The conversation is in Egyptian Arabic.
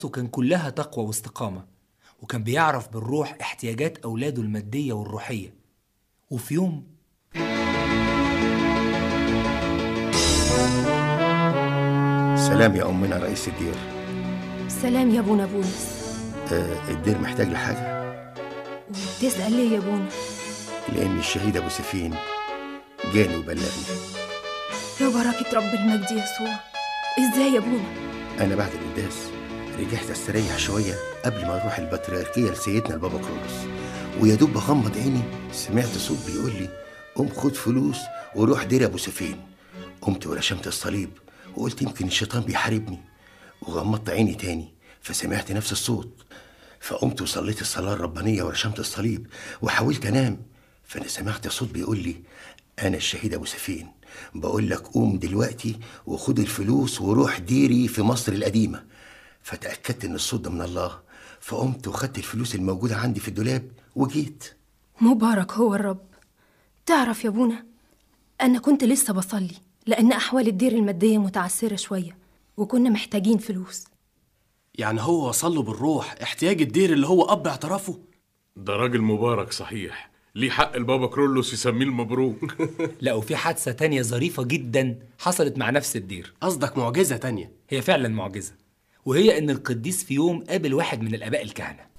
كان كلها تقوى واستقامة وكان بيعرف بالروح احتياجات أولاده المادية والروحية وفي يوم سلام يا أمنا رئيس الدير سلام يا ابونا بولس آه الدير محتاج لحاجة وبتسأل ليه يا ابونا لأن الشهيد أبو سفين جاني وبلغني يا بركة رب المجد يسوع ازاي يا ابونا أنا بعد القداس رجعت أستريح شوية قبل ما أروح البطريركية لسيدنا البابا كرولوس ويا دوب بغمض عيني سمعت صوت بيقول لي قوم خد فلوس وروح دير أبو سفين قمت ورشمت الصليب وقلت يمكن الشيطان بيحاربني وغمضت عيني تاني فسمعت نفس الصوت فقمت وصليت الصلاة الربانية ورشمت الصليب وحاولت أنام فأنا سمعت صوت بيقول لي أنا الشهيد أبو سفين بقول لك قوم دلوقتي وخد الفلوس وروح ديري في مصر القديمة فتأكدت إن الصوت ده من الله فقمت وخدت الفلوس الموجودة عندي في الدولاب وجيت مبارك هو الرب تعرف يا ابونا انا كنت لسه بصلي لان احوال الدير الماديه متعثره شويه وكنا محتاجين فلوس يعني هو وصل له بالروح احتياج الدير اللي هو اب اعترافه ده راجل مبارك صحيح ليه حق البابا كرولوس يسميه المبروك لا وفي حادثة تانية ظريفة جدا حصلت مع نفس الدير قصدك معجزه تانية هي فعلا معجزة وهي إن القديس في يوم قابل واحد من الآباء الكهنة